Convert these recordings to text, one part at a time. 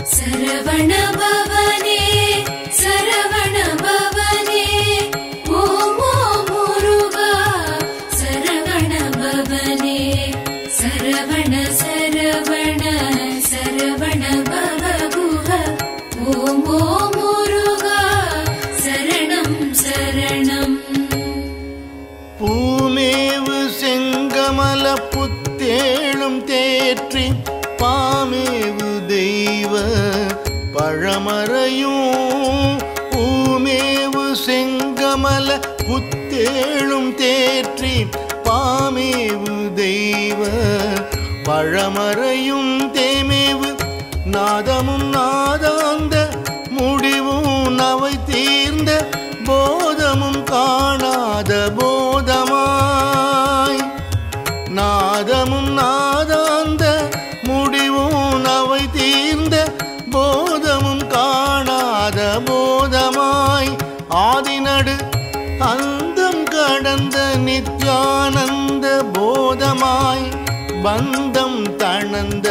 சரவண பவனே சரவண பவனே ஓம் ஓம் முருகா சரவண பவனே சரவண சரவண சரவண பவகுஹ ஓம் ஓம் முருகா சரணம் சரணம் பூமேவு செங்கமல புத்தேளும் தேற்றி பாமேவு தெய்வ பழமறையும் பூமேவு செங்கமல புத்தேளும் தேற்றி பாமேவு தெய்வ பழமறையும் தேமேவு நாதமும் நாதாந்த முடிவும் நவை தீர்ந்த போதமும் காணாத போதமாய் நாதமும் நாதாந்த முடிவும் நவை தீர்ந்த போதமும் காணாத போதமாய் ஆதிநடு அந்தம் கடந்த நித்யானந்த போதமாய் பந்தம் தணந்த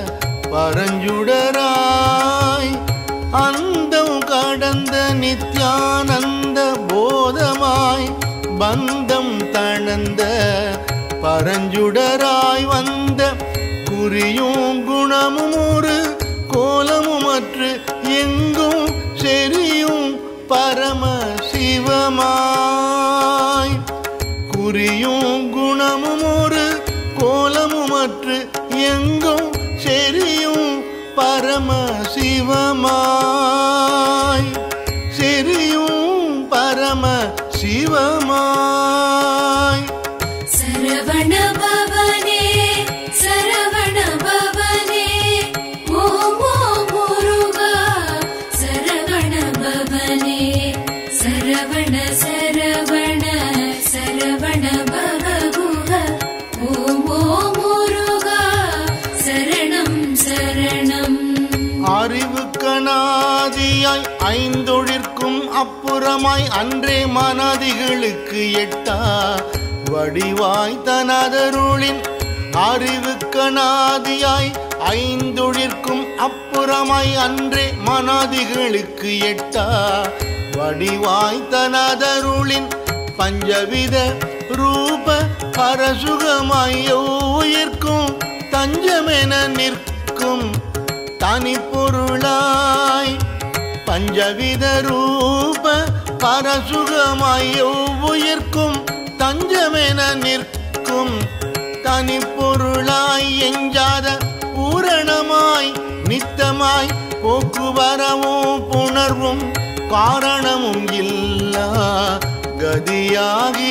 பரஞ்சுடராய் அந்தம் கடந்த நித்யானந்த போதமாய் பந்தம் தணந்த பரஞ்சுடராய் வந்த குறியும் குணமும் ஒரு கோலமுமற்று எங்கும் செரியும் பரம சிவமாய் குறியும் குணமும் ஒரு கோலமுமற்று எங்கும் செரியும் பரம சிவமாய் செரியும் பரம சிவமாய் சரவண பவனே சரவண பவனே ஓம் ஓம் முருகா சரவண பவனே சரவண சரவண சரவண பவகுஹ ஓம் ஓம் முருகா சரணம் சரணம் அறிவு கணாதியாய் ஐந்தொழிற்கும் அப்புறமாய் அன்றே மனதிகளுக்கு எட்டா வடிவாய் தனதருளின் அறிவு கணாதியாய் ஐந்தொழிற்கும் அப்புறமாய் அன்றே மனதிகளுக்கு எட்டா வடிவாய் தனதருளின் பஞ்சவித ரூப பரசுகமாய் உயிர்க்கும் தஞ்சமென நிற்கும் தனி பொருளாய் பஞ்சவித ரூப பரசுகமாய் உயிர்க்கும் தஞ்சமென நிற்கும் தனி பொருளாய் எஞ்சாத பூரணமாய் நித்தமாய் போக்குவரவும் புணர்வும் காரணமும் இல்லா கதியாகி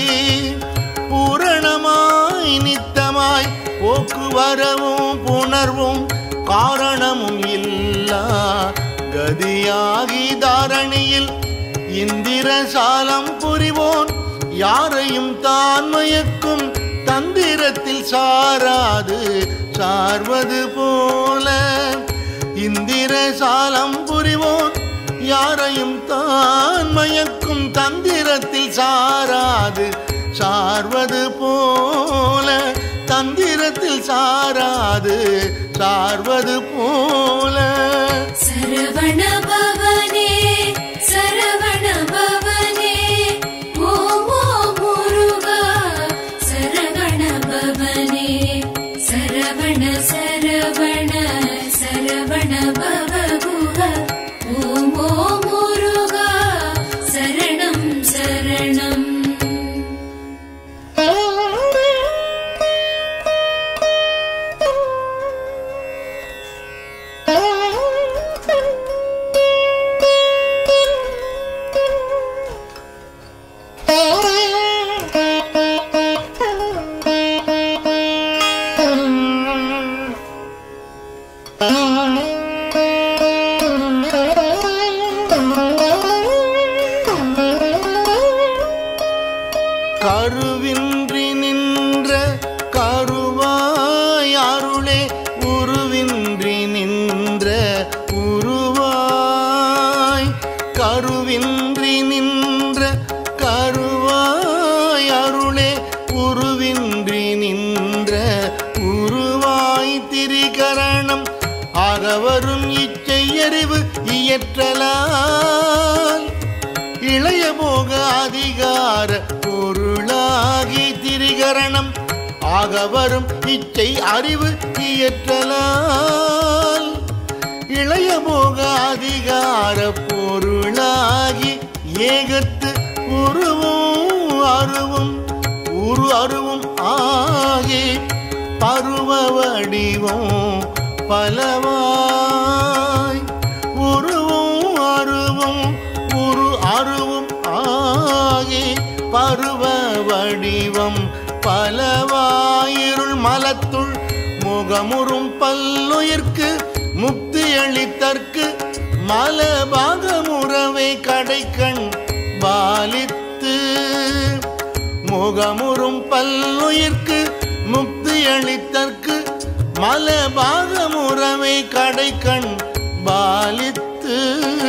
பூரணமாய் நித்தமாய் போக்குவரவும் புணர்வும் காரணமும் இல்லா கதியாகி தாரணியில் இந்திர சாலம் புரிவோன் யாரையும் தான் மயக்கும் தந்திரத்தில் சாராது சார்வது போல இந்திர சாலம் புரிவோன் யாரையும் தான் மயக்கும் தந்திரத்தில் சாராது சார்வது போல தந்திரத்தில் சாராது சார்வது போல சரவண பவனே சரவண பவனே ஓம் ஓம் முருகா சரவண பவனே சரவண சரவண சரவண பவகுஹ ஓம் ஓம் முருகா சரணம் சரணம் கருவின்றி நின்ற கருவாய் அருளே உருவின்றி நின்ற உருவாய் கருவின்றி நின்ற கருவாய் அருளே உருவின்றி நின்ற உருவாய் திரிகரணம் ஆகவரும் இச்சை அறிவு இயற்றலால் இளைய போக அதிகார பொருளாகி திரிகரணம் ஆகவரும் இச்சை அறிவு இயற்றலால் இளைய போக அதிகார பொருளாகி ஏகத்து உருவும் அருவும் உரு அருவும் ஆகி பருவ வடிவம் பலவாய் உருவும் அருவும் உரு அருவும் ஆகி பருவ வடிவம் பலவாயிருள் மலத்துள் முகமுறும் பல்லுயிர்க்கு முக்தி அளித்தற்கு மலபாகமுறவை கடைக்கண் பாலித்து முகமுறும் பல்லுயிர்க்கு முக்தி அளித்தற்கு மலபாகமுறவை கடைக்கண் பாலித்து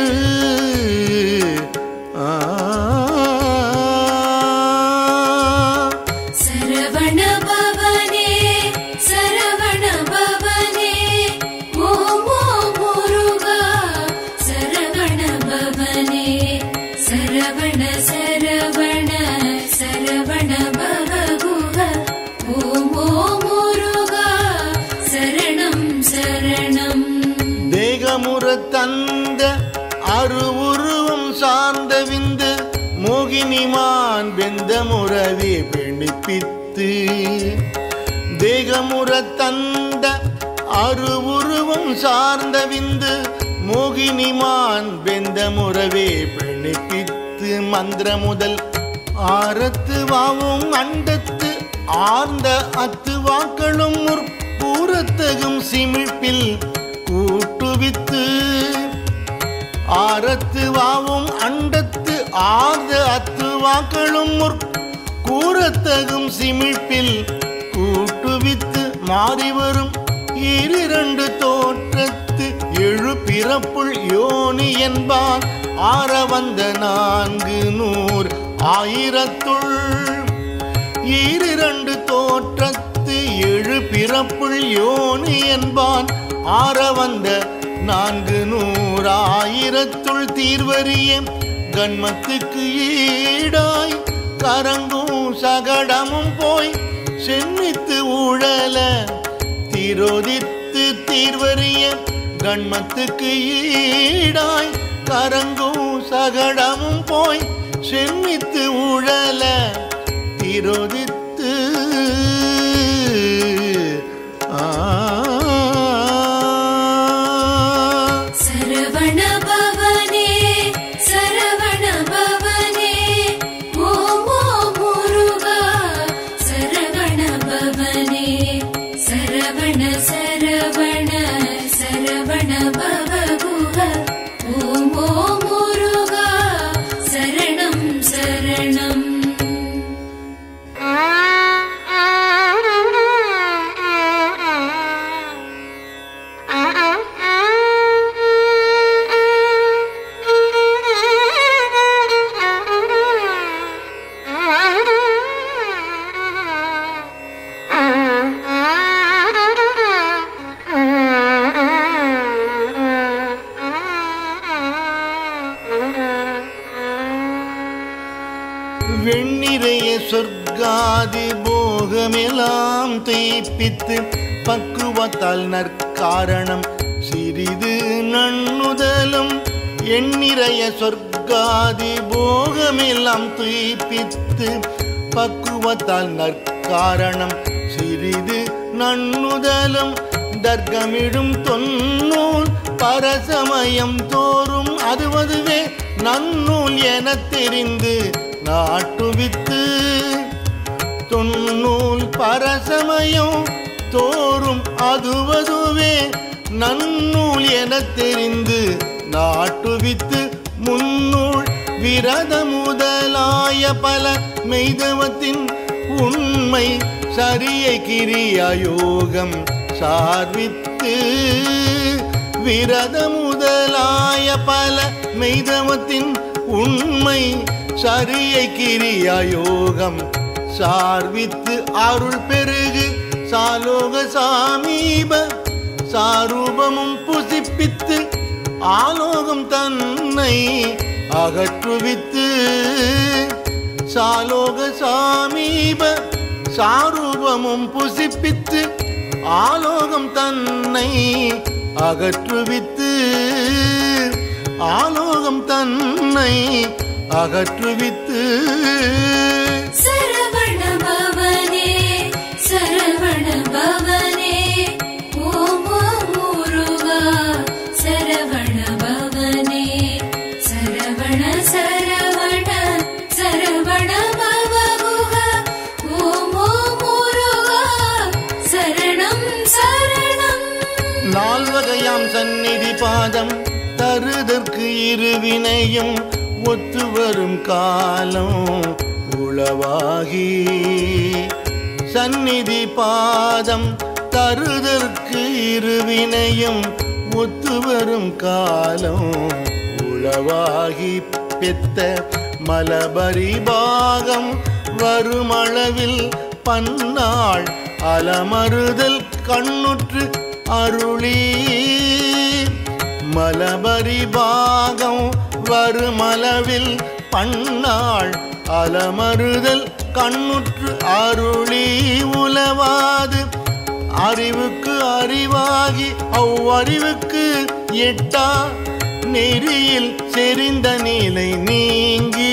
ஆ சரவண பவனே சரவண பவனே ஓம் ஓம் முருகா சரவண பவனே சரவண சரவண சரவண பவகுக ஓம் ஓம் முருகா சரணம் சரணம் தேகமுற தந்த அருவுருவம் சார்ந்த விந்து மோகினிமான் வெந்த முறவே பெணிப்பித்து தேகமுற தந்த அருவுருவம் சார்ந்த விந்து மோகினிமான் வெந்த முறவே பெணிப்பித்து மந்திர முதல் ஆரத்து வாவும் அண்டத்து ஆர்ந்த அத்து வாக்களும் முற்பூரத்தகும் சிமிழ்ப்பில் கூட்டுவித்து ஆரத்து வாவும் அண்டத்து ஆர்ந்த அத்து வாக்களும் முற் கூறத்தகும் சிமிழ்ப்பில் கூட்டுவித்து மாறி வரும் ஈரிரண்டு தோற்றத்து எழு பிறப்புள் யோனி என்பான் ஆற வந்த நான்கு நூறு ஆயிரத்துள் ஈரிரண்டு தோற்றத்து எழு பிறப்புள் யோனி என்பான் ஆற வந்த நான்கு நூறாயிரத்துள் தீர்வறிய கண்மத்துக்கு ஈடாய் கரங்கும் சகடமும் போய் சென்னித்து ஊழல திரோதித்து தீர்வறிய கண்மத்துக்கு ஈடாய் கரங்கும் சகடமும் போய் சென்னித்து ஊழல திரோதித்து ஆ சரவண பவனே சரவண பவனே ஓம் ஓம் முருகா சரவண பவனே சரவண சரவண சரவண பவகுக ஓம் ஓம் முருகா சரணம் சரணம் வெண்ணிறைய சொர்க்காதி போகமெல்லாம் தேய்ப்பித்து பக்குவத்தால் நற்காரணம் சிறிது நன்னுதலும் எண்ணிறைய சொர்க்காதி போகமெல்லாம் துய்ப்பித்து பக்குவத்தால் நற்காரணம் சிறிது நன்னுதலும் தர்க்கமிடும் தொன்னூல் பரசமயம் தோறும் அதுவதுவே நன்னூல் எனத் தெரிந்து நாட்டுவித்து தொன்னூல் பரசமயம் தோறும் அதுவதுவே நன்னூல் எனத் தெரிந்து நாட்டுவித்து முன்னூல் விரத முதலாய பல மெய்தவத்தின் உண்மை சரியை கிரியாயோகம் சார்வித்து விரத முதலாய பல மெய்தவத்தின் உண்மை சரியை கிரியாயோகம் சார்வித்து அருள் பெருகு சாலோக சாமீப சாரூபமும் புசிப்பித்து ஆலோகம் தன்னை அகற்றுவித்து சாலோக சாமீப சாரூபமும் புசிப்பித்து ஆலோகம் தன்னை அகற்றுவித்து ஆலோகம் தன்னை அகற்றுவித்து சரவண பவனே சரவண பவனே ஓம் ஓம் முருகா சரவண பவனே சரவண சரவண சரவண பவகுக ஓம் ஓம் முருகா சரணம் சரணம் நால்வகையாம் சந்நிதி பாதம் தருதற்கு இருவினையும் ஒத்து வரும் காலம் உளவாகி சந்நிதி பாதம் தருதற்கு இருவினையும் ஒத்து வரும் காலம் உளவாகி பெத்த மலபரி பாகம் வருமளவில் பன்னாள் அலமறுதல் கண்ணுற்று அருளி மலபரி பாகம் வருமளவில் பன்னாள் அலமறுதல் கண்ணுற்று அருளி உலவாது அறிவுக்கு அறிவாகி அவ்வறிவுக்கு எட்டா நெறியில் செறிந்த நிலை நீங்கி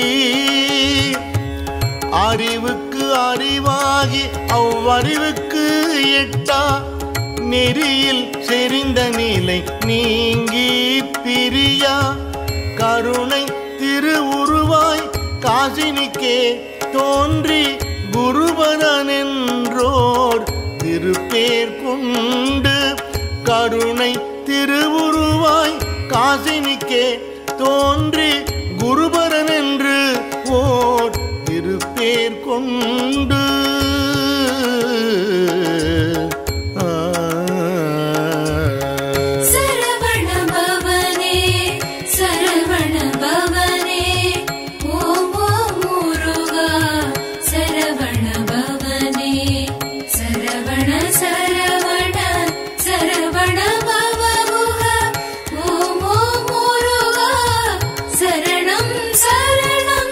அறிவுக்கு அறிவாகி அவ்வறிவுக்கு எட்டா நெறியில் செறிந்த நிலை நீங்கி பிரியா கருணை திருவுருவாய் காசினிக்கே தோன்றி குருபரன் என்றோர் திருப்பேர் கொண்டு கருணை திருவுருவாய் காசினிக்கே தோன்றி குருபரன் என்று ஓர் திருப்பேர் கொண்டு சரவண பவனே சரவண பவனே ஓம் ஓம் முருகா சரவண பவனே சரவண சரவண சரவண பவகுக ஓம் ஓம் முருகா சரணம் சரணம்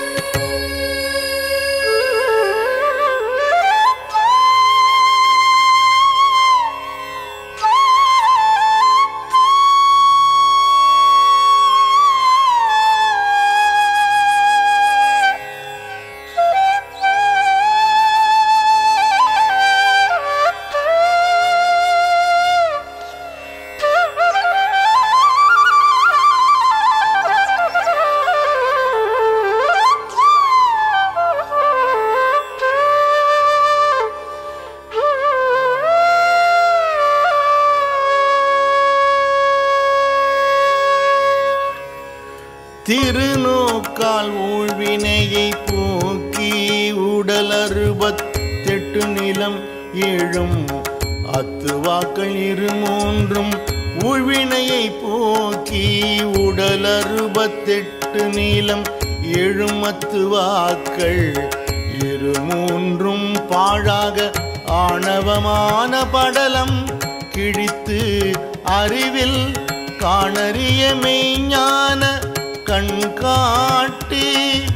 திருநோக்கால் ஊழ்வினையை போக்கி உடல் அறுபத்தெட்டு நிலம் ஏழும் அத்துவாக்கள் இரு மூன்றும் ஊழ்வினையை போக்கி உடல் அறுபத்தெட்டு நீளம் ஏழும் அத்துவாக்கள் இரு மூன்றும் பாழாக ஆணவமான படலம் கிழித்து அறிவில் காணறிய மெய்ஞான கண் காட்டி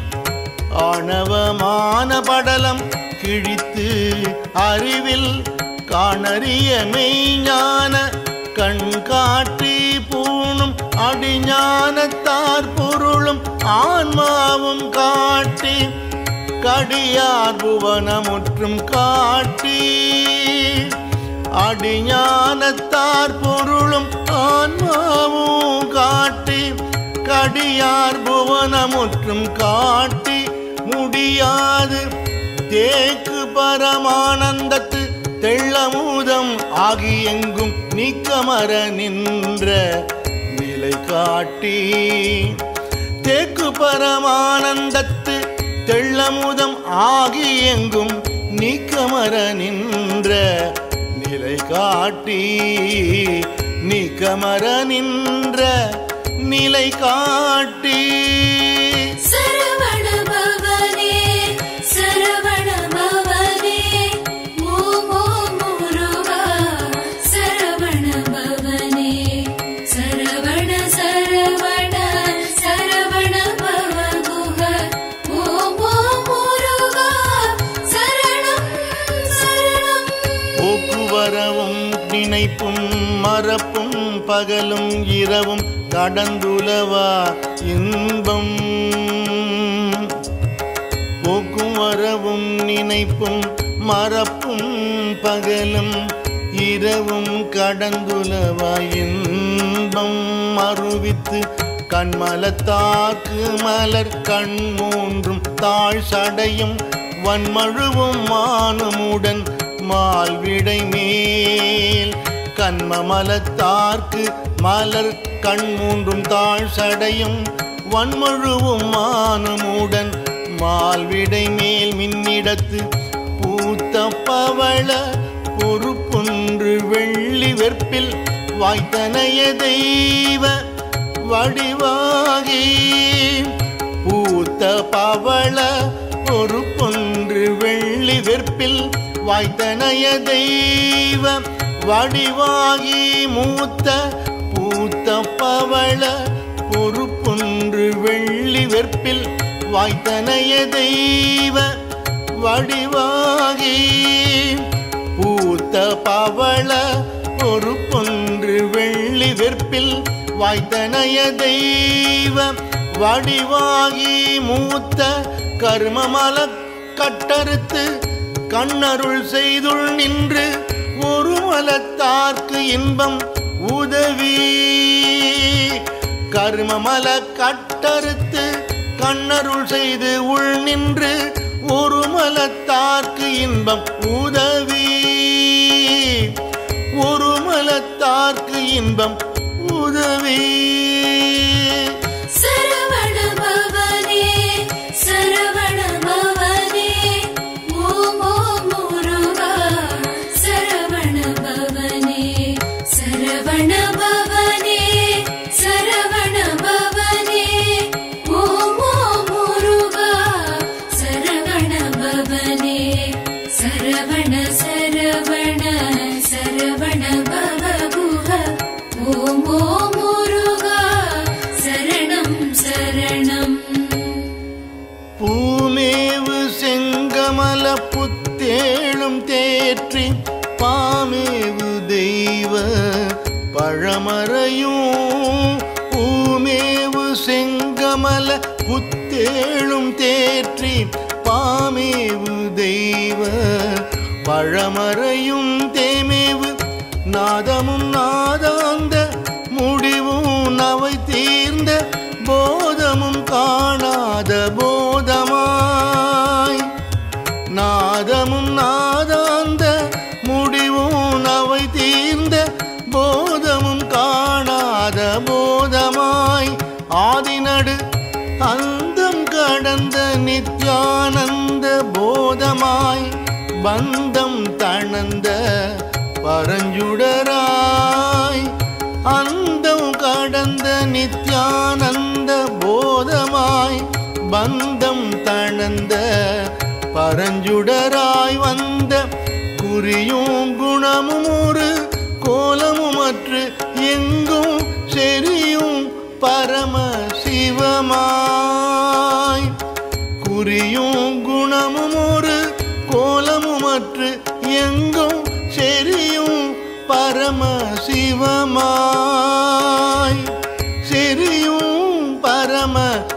ஆணவமான படலம் கிழித்து அறிவில் காணறிய மெய்ஞான கண் காட்டி பூணும் அடிஞானத்தார் பொருளும் ஆன்மாவும் காட்டி கடியார் புவனமுற்றும் காட்டி அடிஞானத்தார் பொருளும் ஆன்மாவும் காட்டி கடியார் புவனமுற்றும் காட்டி முடியாது தேக்கு பரமானந்தத்து தெள்ளமூதம் ஆகி எங்கும் நீக்கமர நின்ற நிலை காட்டி தேக்கு பரமானந்தத்து தெள்ளமுதம் ஆகி எங்கும் நீக்கமர நின்ற நிலை காட்டி நீக்கமர நின்ற நிலை காட்டி சரவண பவனே சரவண பவனே ஓம் ஓம் முருகா சரவண பவனே வரவும் நினைப்பும் மறப்பும் பகலும் இரவும் கடந்துலவா இன்பம் போக்கும் வரவும் நினைப்பும் மறப்பும் பகலும் இரவும் கடந்துலவா இன்பம் அருவித்து கண்மலத்தாக்கு மலர் கண் மூன்றும் தாழ் சடையும் வன்மழுவும் மானமுடன் மால்விடை மேல் கண்மமலத்தார்க்கு மலர் கண் மூன்றும் தாழ் சடையும் வன்மழுவும் மானமுடன் மால்விடை மேல் மின்னிடத்து பூத்த பவள பொறுப்பொன்று வெள்ளி வெற்பில் வாய்த்தனைய தெய்வ வடிவாகி பூத்த பவள பொறுப்பொன்று வெள்ளி வெற்பில் வாய்த்தனைய தெய்வ வடிவாகி மூத்த பூத்த பவள பொறுப்பொன்று வெள்ளி வெற்பில் வாய்த்தனைய தெய்வ வடிவாகி பூத்த பவள பொறுப்பொன்று வெள்ளி வெற்பில் வாய்த்தனைய தெய்வ வடிவாகி மூத்த கர்மமல கட்டறுத்து கண்ணருள் செய்துள் நின்று ஒரு மலத்தார்க்கு இன்பம் உதவி கர்மமல கட்டறுத்து கண்ணருள் செய்து உள் நின்று ஒரு மலத்தார்க்கு இன்பம் உதவி ஒரு மலத்தார்க்கு இன்பம் உதவி சரவண பவனே சரவண பவனே ஓம் ஓம் முருகா சரவண பவனே சரவண பவனே சரவண பவனே ஓம் ஓம் முருகா சரவண பவனே சரவண சரவண சரவண பவகுஹ ஓம் ஓம் முருகா சரணம் சரணம் பூமேவு செங்கமல புத்தேளும் தேற்றி பாமேவு தெய்வ பழமறையும் பூமேவு செங்கமல புத்தேளும் தேற்றி பாமேவு தெய்வ பழமறையும் தேமேவு நாதமும் நாதாந்த முடிவும் நவை தீர்ந்த போதமும் காணாத போதமாய் நாதமும் நாதாந்த முடிவும் நவை தீர்ந்த போதமும் காணாத போதமாய் ஆதிநடு அந்தம் கடந்த நித்யானந்த போதமாய் பந்தம் தணந்த பரஞ்சுடராய் அந்தம் கடந்த நித்யானந்த போதமாய் பந்தம் தணந்த பரஞ்சுடராய் வந்த குறியும் குணமும் ஒரு கோலமுமற்று எங்கும் செரியும் பரம சிவமாய் குறியும் குணமும் ஒரு கோலமுமற்று எங்கும் செரியும் பரம சிவமாய் செரியும் பரம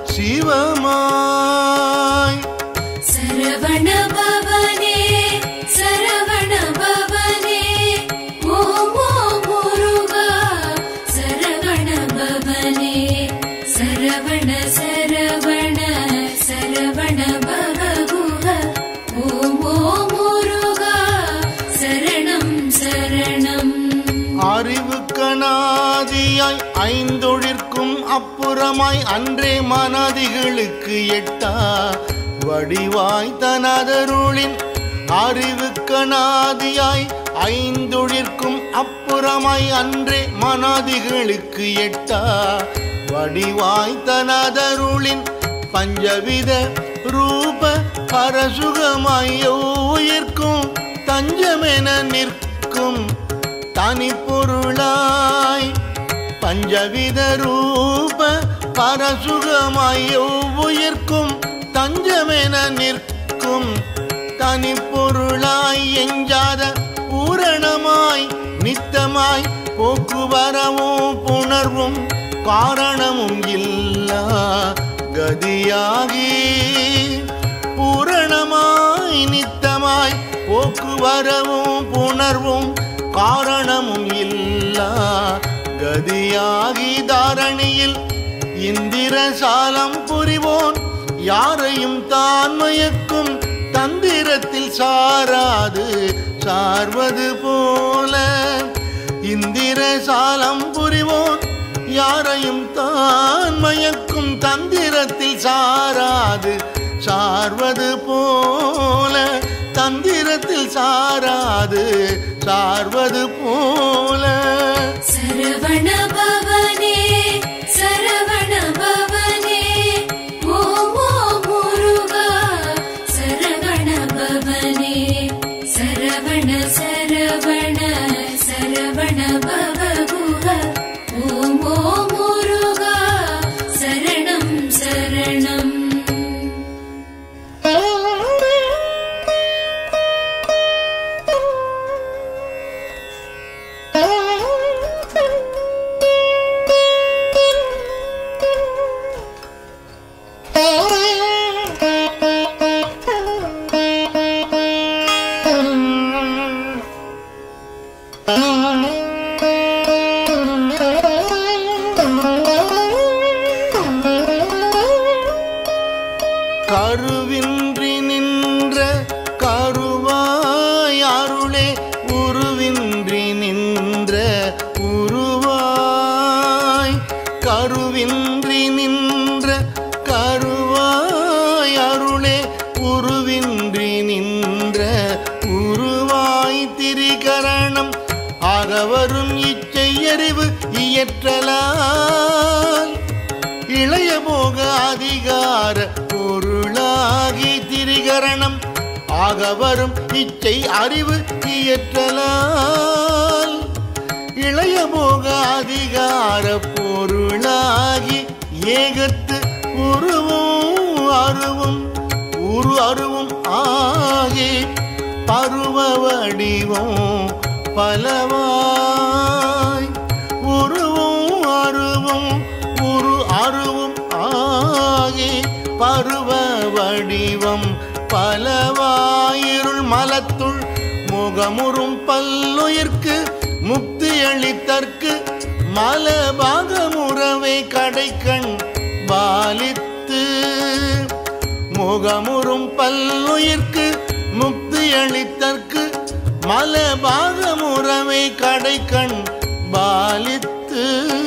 சிவமாய் சரவண பவனே சரவண பவனே ஓம் ஓம் முருகா சரவண பவனே சரவண சரவண சரவண பவகுஹ ஓம் ஓம் முருகா சரணம் சரணம் அறிவு கணாதியாய் ஐந்தொழிற்கும் அப்புறமாய் அன்றே மனதிகளுக்கு எட்டா வடிவாய் தனதருளின் அறிவு கணாதியாய் ஐந்தொழிற்கும் அப்புறமாய் அன்றே மனதிகளுக்கு எட்டா வடிவாய் தனதருளின் பஞ்சவித ரூப பரசுகமாய் உயிர்க்கும் தஞ்சமென நிற்கும் தனி பொருளாய் பஞ்சவித ரூப பரசுகமாய் உயிர்க்கும் தஞ்சமென நிற்கும் தனி பொருளாய் எஞ்சாத பூரணமாய் நித்தமாய் போக்குவரவும் புணர்வும் காரணமும் இல்லா கதியாகி பூரணமாய் நித்தமாய் போக்குவரவும் புணர்வும் காரணமும் இல்லா கதியாகி தாரணியில் இந்திர சாலம் புரிவோன் யாரையும் தான் மயக்கும் தந்திரத்தில் சாராது சார்வது போல இந்திர சாலம் புரிவோன் யாரையும் தான் மயக்கும் தந்திரத்தில் சாராது சார்வது போல தந்திரத்தில் சாராது சார்வது போல சரவண பவனே சரவண பவனே ஓம் ஓம் முருகா சரவண பவனே சரவண சரவண சரவண பவகுக ஓம் ஓம் முருகா சரணம் சரணம் கருவின்றி நின்ற கருவாய் அருளே உருவின்றி நின்ற உருவாய் கருவின்றி நின்ற கருவாய் அருளே உருவின்றி நின்ற உருவாய் திரிகரணம் அகவரும் இச்சையறிவு இயற்றலால் இளைய போக அதிகார பொருளாகி திரிகரணம் ஆக வரும் இச்சை அறிவு இயற்றலால் இளைய போக அதிகார பொருளாகி ஏகத்து உருவும் அருவும் உரு அருவும் ஆகி பருவ வடிவம் பலவாய் உருவும் அருவும் உரு அருவும் ஆகி பருவ வடிவம் பலவாயிருள் மலத்துள் முகமுறும் பல்லுயிர்க்கு முக்தி அளித்தற்கு மலபாகமுறவை கடைக்கண் பாலித்து முகமுறும் பல்லுயிர்க்கு முக்தி அளித்தற்கு மலபாகமுறவை கடைக்கண் பாலித்து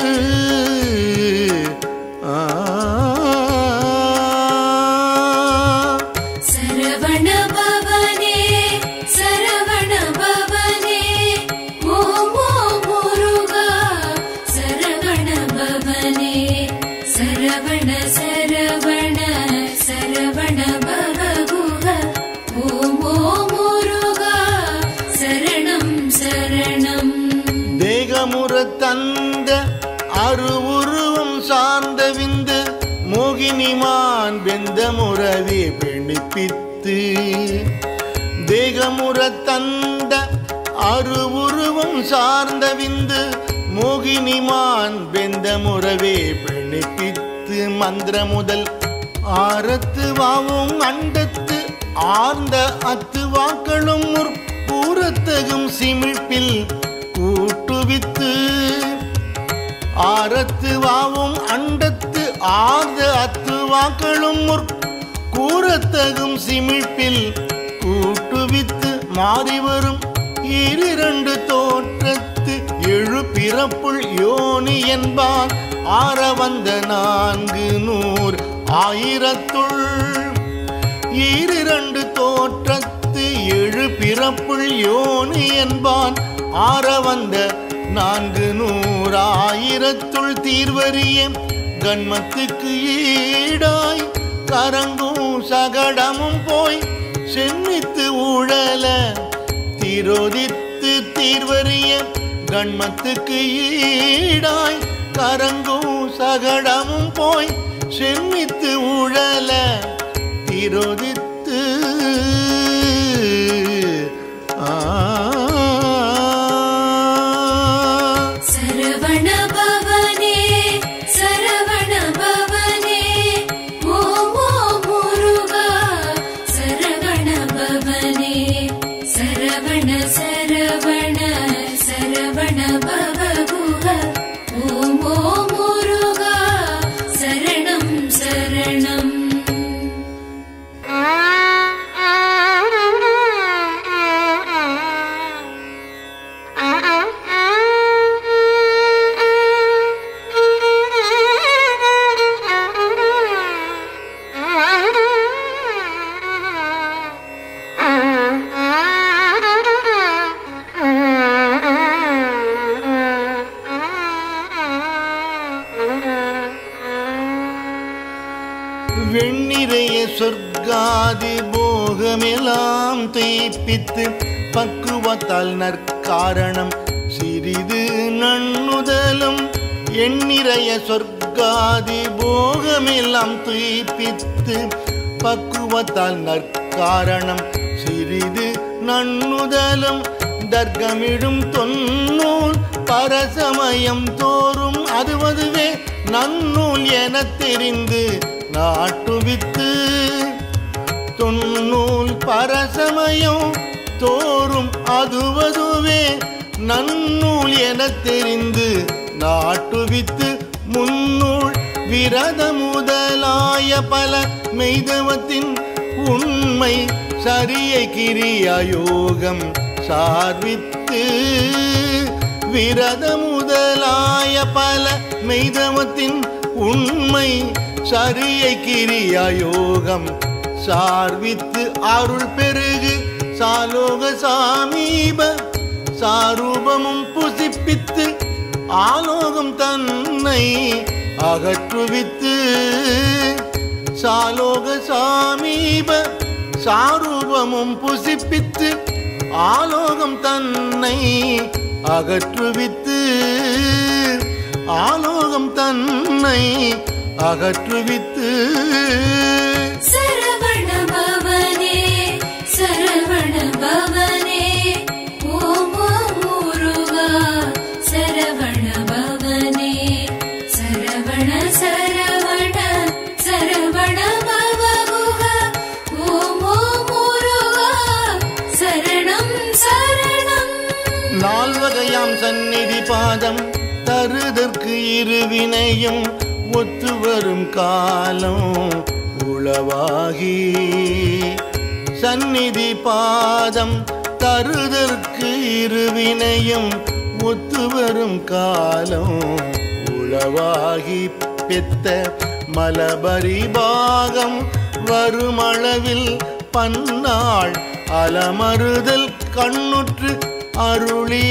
ஆ சரவண பவனே சரவண பவனே ஓம் ஓம் முருகா சரவண பவனே சரவண சரவண சரவண பவகுக ஓம் ஓம் முருகா சரணம் சரணம் தேகமுற தந்த அருவுருவம் சார்ந்த விந்து மோகினிமான் வெந்த முறவே பிணிப்பித்து தேகமுற தந்த அருவுருவம் சார்ந்த விந்து மோகினிமான் வெந்த முறவே பிணிப்பித்து மந்திர முதல் ஆரத்து வாவும் அண்டத்து ஆர்ந்த அத்து வாக்களும் முற்பூரத்தகும் சிமிழ்ப்பில் கூட்டுவித்து ஆரத்து வாவும் அண்டத்து ஆர்ந்த அத்து வாக்களும் முற் கூறத்தகும் சிமிழ்ப்பில் கூட்டுவித்து மாறி வரும் ஈரிரண்டு தோற்றத்து எழு பிறப்புள் யோனி என்பான் ஆற வந்த நான்கு நூறு ஆயிரத்துள் ஈரிரண்டு தோற்றத்து எழு பிறப்புள் யோனி என்பான் ஆற வந்த நான்கு நூறாயிரத்துள் தீர்வறிய கண்மத்துக்கு ஈடாய் கரங்கும் சகடமும் போய் சென்னித்து ஊழல திரோதித்து தீர்வறிய கண்மத்துக்கு ஈடாய் கரங்கும் சகடமும் போய் சென்னித்து ஊழல திரோதித்து ஆ சரவண பவகுக ஓம் ஓம் முருகா சரணம் சரணம் வெண்ணிறைய சொர்க்காதி போகமெல்லாம் தேய்ப்பித்து பக்குவத்தால் நற்காரணம் சிறிது நன்னுதலும் எண்ணிறைய சொர்க்காதி போகமெல்லாம் துய்ப்பித்து பக்குவத்தால் நற்காரணம் சிறிது நன்னுதலும் தர்க்கமிடும் தொன்னூல் பரசமயம் தோறும் அதுவதுவே நன்னூல் எனத் தெரிந்து நாட்டுவித்து தொன்னூல் பரசமயம் தோறும் அதுவதுவே நன்னூல் எனத் தெரிந்து நாட்டுவித்து முன்னூல் விரத முதலாய பல மெய்தவத்தின் உண்மை சரியை கிரியாயோகம் சார்வித்து விரத முதலாய பல மெய்தவத்தின் உண்மை சரியை கிரியாயோகம் சார்வித்து அருள் பெருகு சாலோக சாமீப சாரூபமும் புசிப்பித்து ஆலோகம் தன்னை அகற்றுவித்து சாலோக சாமீப சாரூபமும் புசிப்பித்து ஆலோகம் தன்னை அகற்றுவித்து ஆலோகம் தன்னை அகற்றுவித்து சரவண பவனே சரவண பவனே ஓம் ஓம் முருகா சரவண பவனே சரவண சரவண சரவண பவகுக ஓம் ஓம் முருகா சரணம் சரணம் நால்வகையாம் சந்நிதி பாதம் தருதற்கு இருவினையும் ஒத்து வரும் காலம் உளவாகி சந்நிதி பாதம் தருதற்கு இருவினையும் ஒத்து வரும் காலம் உளவாகி பெத்த மலபரி பாகம் வருமளவில் பன்னாள் அலமறுதல் கண்ணுற்று அருளி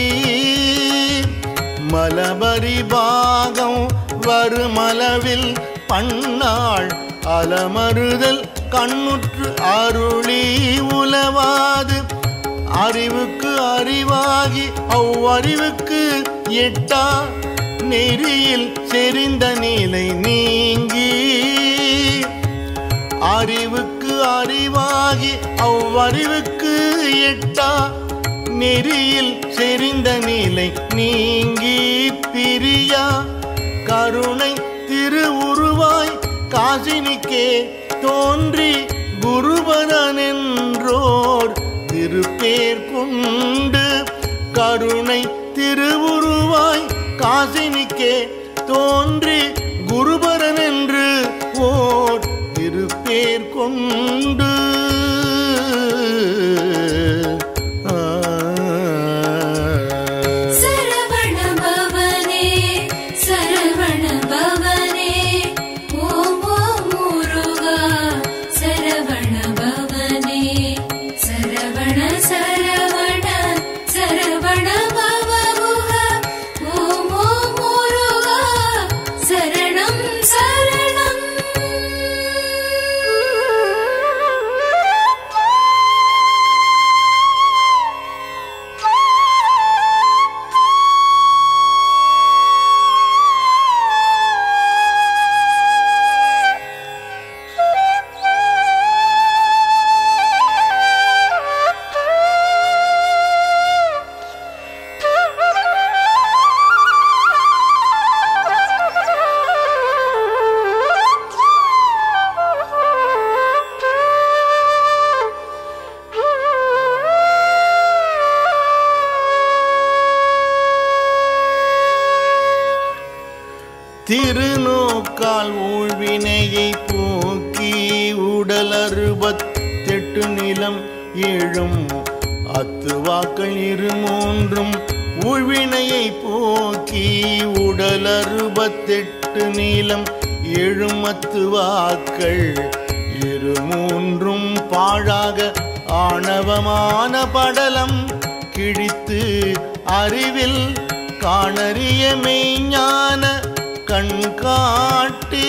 மலபரி பாகம் வருமளவில் பன்னாள் அலமறுதல் கண்ணுற்று அருளி உலவாது அறிவுக்கு அறிவாகி அவ்வறிவுக்கு எட்டா நெறியில் செறிந்த நிலை நீங்கி அறிவுக்கு அறிவாகி அவ்வறிவுக்கு எட்டா நெறியில் செறிந்த நிலை நீங்கி பிரியா கருணை திருவுருவாய் காசினிக்கே தோன்றி குருபரன் என்றோர் திருப்பேர் கொண்டு கருணை திருவுருவாய் காசினிக்கே தோன்றி குருபரன் என்று ஓர் திருப்பேர் கொண்டு ஆ. சரவண பவனே சரவண பவனே ஓம் ஓம் முருகா சரவண பவனே சரவண சரவண சரவண பவகுக ஓம் ஓம் முருகா சரணம் சரணம் திருநோக்கால் ஊழ்வினையை போக்கி உடல் அறுபத்தெட்டு நிலம் ஏழும் அத்துவாக்கள் இரு மூன்றும் ஊழ்வினையை போக்கி உடல் அறுபத்தெட்டு நீளம் எழும் அத்துவாக்கள் இரு மூன்றும் பாழாக ஆணவமான படலம் கிழித்து அறிவில் காணறிய மெய்ஞான கண் காட்டி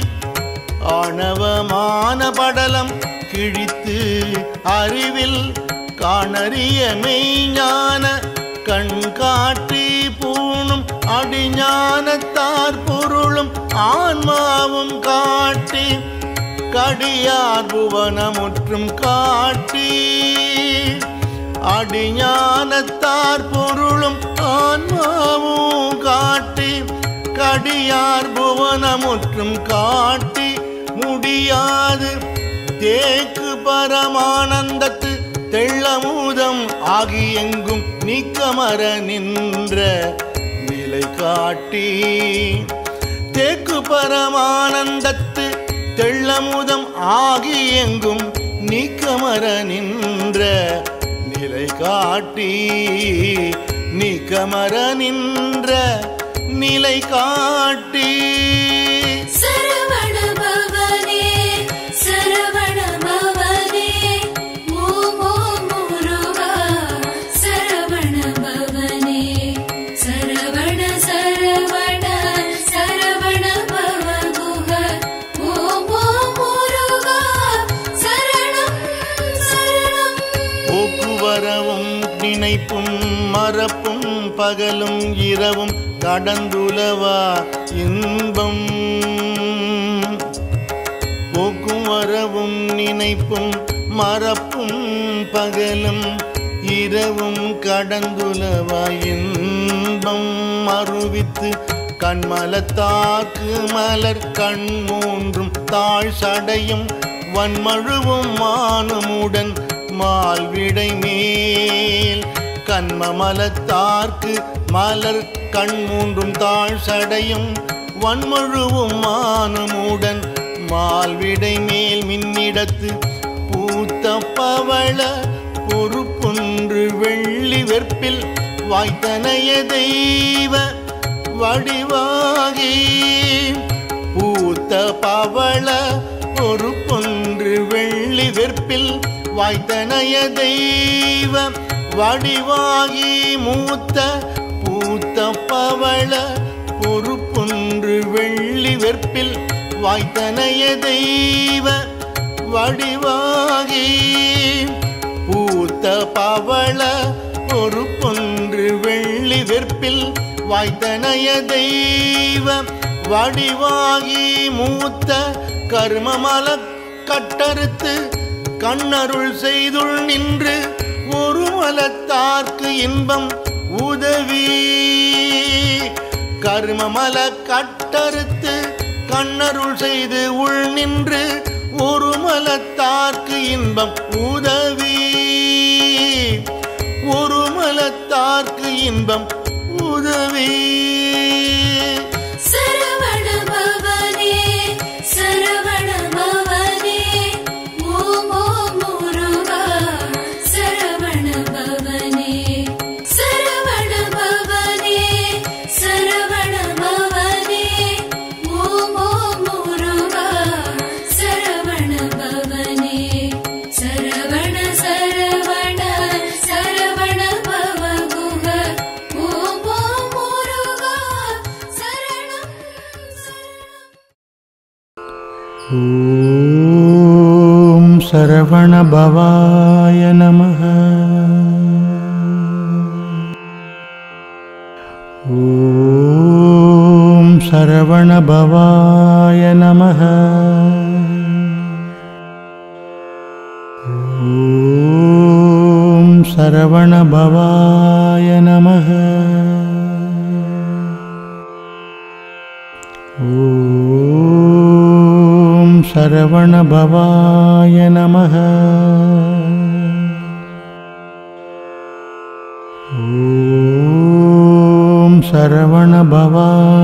ஆணவமான படலம் கிழித்து அறிவில் காணறிய மெய்ஞான கண் காட்டி பூணும் அடிஞானத்தார் பொருளும் ஆன்மாவும் காட்டி கடியார் புவனமுற்றும் காட்டி அடிஞானத்தார் பொருளும் ஆன்மாவும் காட்டி கடியார் புவனமுற்றும் காட்டி முடியாது தேக்கு பரமானந்தத்து தெள்ளமுதம் ஆகி எங்கும் நீக்கமர நின்ற நிலை காட்டி தேக்கு பரமானந்தத்து தெள்ளமுதம் ஆகி எங்கும் நீக்கமர நின்ற நிலை காட்டி நீக்கமர நின்ற நிலை காட்டி சரவண பவனே சரவண பவனே ஓம் ஓம் முருகா சரவண பவனே சரவண சரவண சரவண பவகுக ஓம் ஓம் முருகா சரணம் சரணம் போக்குவரவும் நினைப்பும் மறப்பும் பகலும் இரவும் கடந்துலவா இன்பம் போக்கும் வரவும் நினைப்பும் மறப்பும் பகலும் இரவும் கடந்துலவா இன்பம் அருவித்து கண்மலத்தாக்கு மலர் கண் மூன்றும் தாழ் சடையும் வன்மழுவும் மானுமுடன் மால்விடை மேல் கண்மமலத்தார்க்கு மலர் கண் மூன்றும் தாழ் சடையும் வன்மழுவும் மானுமுடன் மால்விடை மேல் மின்னிடத்து பூத்த பவள பொறுப்பொன்று வெள்ளி வெற்பில் வாய்த்தனைய தெய்வ வடிவாகி பூத்த பவள பொறுப்பொன்று வெள்ளி வெற்பில் வாய்த்தனைய தெய்வ வடிவாகி மூத்த பூத்த பவள பொறுப்பொன்று வெள்ளி வெற்பில் வாய்த்தனைய தெய்வ வடிவாகி பூத்த பவள பொறுப்பொன்று வெள்ளி வெற்பில் வாய்த்தனைய தெய்வ வடிவாகி மூத்த கர்மமல கட்டறுத்து கண்ணருள் செய்துள் நின்று ஒரு மலத்தார்க்கு இன்பம் உதவி கர்மமல கட்டறுத்து கண்ணருள் செய்து உள் நின்று ஒரு மலத்தார்க்கு இன்பம் உதவி ஒரு மலத்தார்க்கு இன்பம் உதவி சரவண பவனே சரவண பவனே ஓம் ஓம் முருகா சரவண பவனே சரவண பவனே சரவண பவனே ஓம் ஓம் முருகா சரவண பவனே சரவண சரவண சரவண பவகுக ஓம் ஓம் முருகா சரணம் ॐ सरवणभवाय नमः ॐ सरवणभवाय नमः ॐ सरवणभवाय नमः ॐ सरवणभवाय नमः ॐ सरवणभवाय